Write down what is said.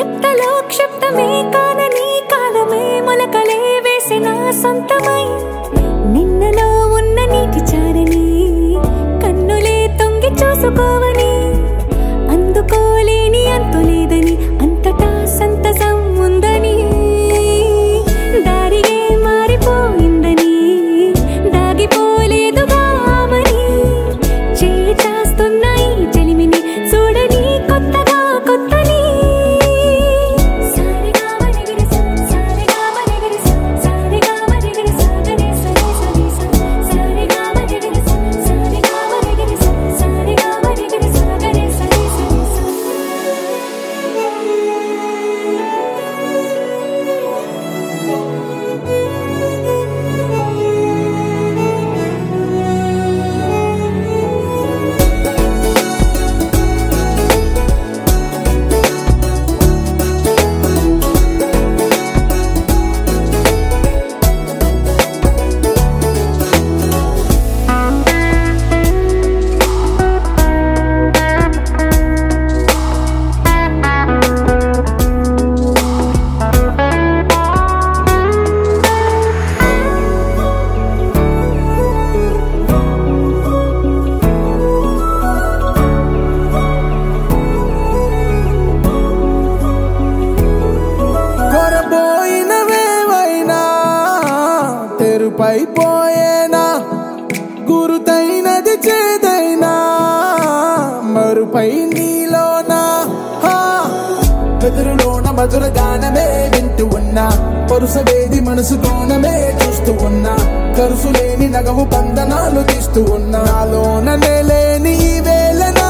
కొత్తలో క్షిప్తమే కానని కాలమే మొలకలే వేసిన సొంతమై నిన్నలో ఉన్న నీటి చారని కన్నులే తొంగి చూసుకోవని అందుకోలేని అంతులేదని అంతటా సంతసం ఉందని దారిగే మారిపోయిందని దాగిపోలేదుగా ఆమని చేయి చాస్తున్నాయి చెలిమిని చూడని కొత్తగా కొత్తని సారిగా మరిగిరిస సారిగా మరిగిరిస సారిగా మరిగిరిస గరే సరి సరి స సారిగా మరిగిరిస సారిగా మరిగిరిస సారిగా మరిగిరిస గరే సరి సరి స కొరబోయినవేవైనా తెరుపైపోయేనా గురుతైనది చేదైనా మరుపై నీలోనా హా. వెదురులోన మధుర గానమే వింటూ ఉన్నా పరుసవేది మనసు కోణమే చూస్తూ ఉన్నా కరుసు లేని నగవు బంధనాలు తీస్తూ ఉన్నా నాలోన లేని ఈ వేళనా